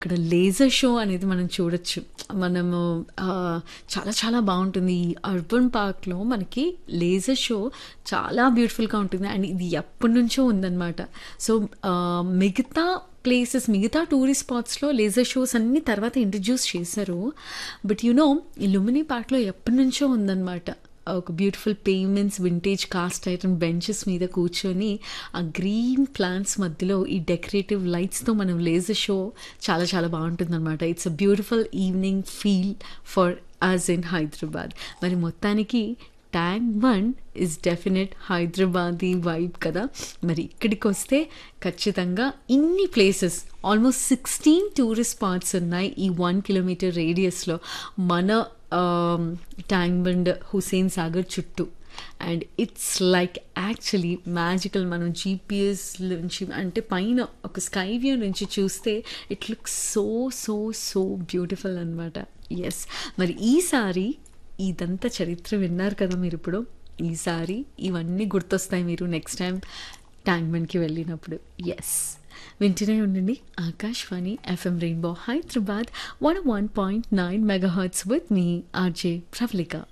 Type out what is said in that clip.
ఇక్కడ laser show అనేది మనం చూడొచ్చు మనము ఆ, చాలా చాలా బాగుంటుంది ఈ అర్బన్ పార్క్లో మనకి లేజర్ షో చాలా బ్యూటిఫుల్గా ఉంటుంది అండ్ ఇది ఎప్పటి నుంచో ఉందన్నమాట సో ఆ, మిగతా ప్లేసెస్ మిగతా టూరిస్ట్ స్పాట్స్లో లేజర్ షోస్ అన్ని తర్వాత ఇంట్రడ్యూస్ చేశారు బట్ యునో ఈ లుమినీ పార్క్లో ఎప్పటి నుంచో ఉందన్నమాట ఒక beautiful payments vintage cast item benches మీద కూర్చొని ఆ గ్రీన్ ప్లాంట్స్ మధ్యలో ఈ డెకరేటివ్ లైట్స్తో మనం లేజర్ షో చాలా చాలా బాగుంటుంది అనమాట it's uh beautiful evening feel for us in Hyderabad మరి మొత్తానికి tank one is definite Hyderabadi vibe కదా మరి ఇక్కడికి వస్తే ఖచ్చితంగా ఇన్ని places almost sixteen tourist spots ఉన్నాయి ఈ వన్ కిలోమీటర్ రేడియస్లో మన ట్యాంక్ బండ్ హుసేన్ సాగర్ చుట్టూ and it's like actually magical మనం జీపీఎస్ నుంచి అంటే పైన ఒక స్కై వ్యూ నుంచి చూస్తే it looks so so so beautiful అనమాట ఎస్ మరి ఈసారి ఇదంతా చరిత్ర విన్నారు కదా మీరు ఇప్పుడు ఈసారి ఇవన్నీ గుర్తొస్తాయి మీరు నెక్స్ట్ టైం ట్యాంక్ బండ్కి వెళ్ళినప్పుడు ఎస్ వింటూనే ఉండండి Akashvani FM rainbow Hyderabad one one point nine mega hertz with మీ ఆర్జే ప్రవళిక